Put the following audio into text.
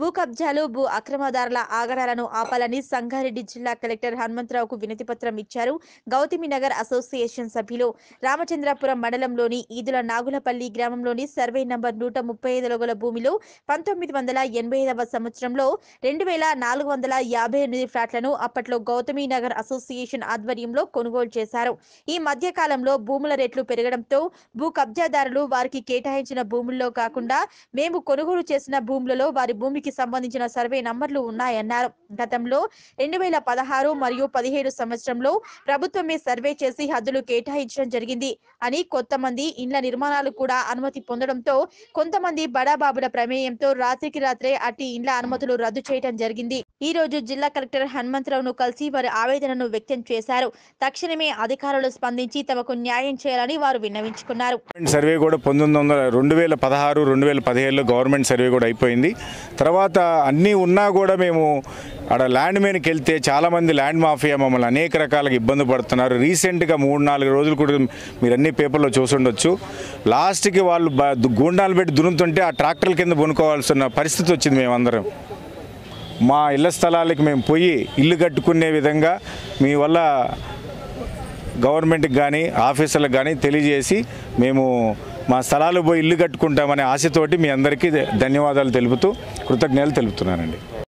కబ్జాలు భూ అక్రమదారుల ఆగడాలను ఆపాలని సంగారెడ్డి జిల్లా కలెక్టర్ హనుమంతరావుకు వినతి పత్రం ఇచ్చారు గౌతమి నగర్ అసోసియేషన్ సభ్యులు రామచంద్రపురం మండలంలోని ఈదుల నాగులపల్లి గ్రామంలోని సర్వే నంబర్ నూట ముప్పై ఐదులో గల భూమిలో పంతొమ్మిది వందల ఎనభై ఐదవ సంవత్సరంలో రెండు వేల నాలుగు వందల యాభై ఎనిమిది ఫ్లాట్లను అప్పట్లో గౌతమి నగర్ అసోసియేషన్ ఆధ్వర్యంలో కొనుగోలు చేశారు ఈ మధ్య కాలంలో భూముల రేట్లు పెరగడంతో భూ కబ్జాదారులు వారికి కేటాయించిన భూముల్లో కాకుండా మేము కొనుగోలు చేసిన భూములలో వారి భూమికి సంబంధించిన సర్వే నంబర్లు ఉన్నాయన్నారు గతంలో రెండు వేల పదహారు మరియు పదిహేడు సంవత్సరంలో ప్రభుత్వమే సర్వే చేసి హద్దులు కేటాయించడం జరిగింది అని కొంతమంది ఇండ్ల నిర్మాణాలు కూడా అనుమతి పొందడంతో కొంతమంది బడాబాబుల ప్రమేయంతో రాత్రికి రాత్రే అట్టి ఇండ్ల అనుమతులు రద్దు చేయడం జరిగింది ఈ రోజు జిల్లా కలెక్టర్ హనుమంతరావును కలిసి వారి ఆవేదనను వ్యక్తం చేశారు తక్షణమే అధికారులు స్పందించి తమకు న్యాయం చేయాలని వారు విన్నవించుకున్నారు గవర్నమెంట్ సర్వే కూడా పంతొమ్మిది వందల రెండు వేల పదహారు రెండు వేల పదిహేడులో గవర్నమెంట్ సర్వే కూడా అయిపోయింది తర్వాత అన్నీ ఉన్నా కూడా మేము ఆడ ల్యాండ్ మీదకి వెళ్తే చాలామంది ల్యాండ్ మాఫియా మమ్మల్ని అనేక రకాలుగా ఇబ్బంది పడుతున్నారు రీసెంట్గా మూడు నాలుగు రోజులు కూడా మీరు అన్ని పేపర్లో చూసుండొచ్చు లాస్ట్కి వాళ్ళు బ- గూండాలు పెట్టి దున్నుతుంటే ఆ ట్రాక్టర్ల కింద కొనుక్కోవాల్సిన పరిస్థితి వచ్చింది మేమందరం మా ఇళ్ల స్థలాలకి మేము పోయి ఇల్లు కట్టుకునే విధంగా మీ వల్ల గవర్నమెంట్కి కానీ ఆఫీసర్లకు కానీ తెలియజేసి మేము మా స్థలాలు పోయి ఇల్లు కట్టుకుంటామనే ఆశతోటి మీ అందరికీ ధన్యవాదాలు తెలుపుతూ కృతజ్ఞతలు తెలుపుతున్నానండి